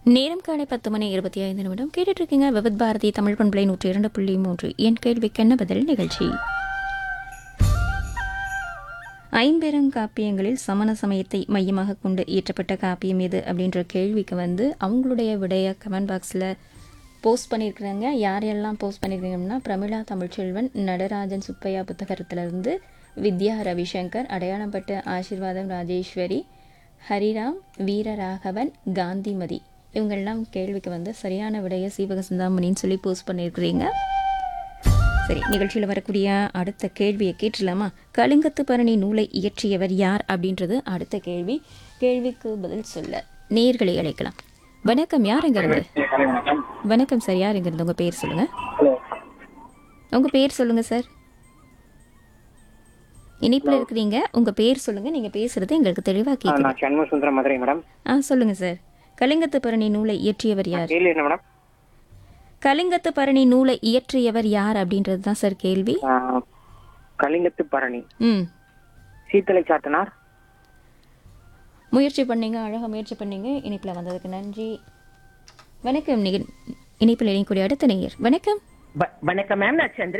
நேரம் காலை பத்து மணி இருபத்தி ஐந்து நிமிடம் கேட்டுட்டு இருக்கீங்க விவித் பாரதி தமிழ் பண்பலை நூற்றி இரண்டு புள்ளி மூன்று என் கேள்விக்கு என்ன பதில் நிகழ்ச்சி ஐம்பெரும் காப்பியங்களில் சமண சமயத்தை மையமாக கொண்டு இயற்றப்பட்ட காப்பியம் எது அப்படின்ற கேள்விக்கு வந்து அவங்களுடைய விடைய கமெண்ட் பாக்ஸில் போஸ்ட் பண்ணியிருக்கிறாங்க யாரெல்லாம் போஸ்ட் பண்ணியிருக்கீங்கன்னா பிரமிளா தமிழ்ச்செல்வன் நடராஜன் சுப்பையா புத்தகத்திலிருந்து வித்யா ரவிசங்கர் அடையாளப்பட்ட ஆசீர்வாதம் ராஜேஸ்வரி ஹரிராம் வீரராகவன் காந்திமதி இவங்கெல்லாம் கேள்விக்கு வந்து சரியான விடைய சீவக சிந்தாமணின்னு சொல்லி போஸ்ட் பண்ணியிருக்கிறீங்க சரி நிகழ்ச்சியில் வரக்கூடிய அடுத்த கேள்வியை கேட்டுடலாமா கலிங்கத்து பரணி நூலை இயற்றியவர் யார் அப்படின்றது அடுத்த கேள்வி கேள்விக்கு பதில் சொல்ல நேர்களை அழைக்கலாம் வணக்கம் யார் இருந்து வணக்கம் சார் யார் இருந்து உங்க பேர் சொல்லுங்க உங்க பேர் சொல்லுங்க சார் இணைப்பில் இருக்கிறீங்க உங்க பேர் சொல்லுங்க நீங்க பேசுறது எங்களுக்கு தெளிவா கேட்குது நான் சண்முக சுந்தரம் மதுரை மேடம் ஆ சொல்லுங்க சார் கலிங்கத்து பரணி நூலை இயற்றியவர் யார் கேள்வி என்ன மேடம் கலிங்கத்து பரணி நூலை இயற்றியவர் யார் அப்படின்றது தான் சார் கேள்வி ஆ, கலிங்கத்து பரணி ம் சீத்தலை சாத்தனார் முயற்சி பண்ணீங்க அழகாக முயற்சி பண்ணீங்க இணைப்பில் வந்ததுக்கு நன்றி வணக்கம் நிக இணைப்பில் இணையக்கூடிய அடுத்த நேயர் வணக்கம் வ- வணக்கம் மேம் நான் சந்திர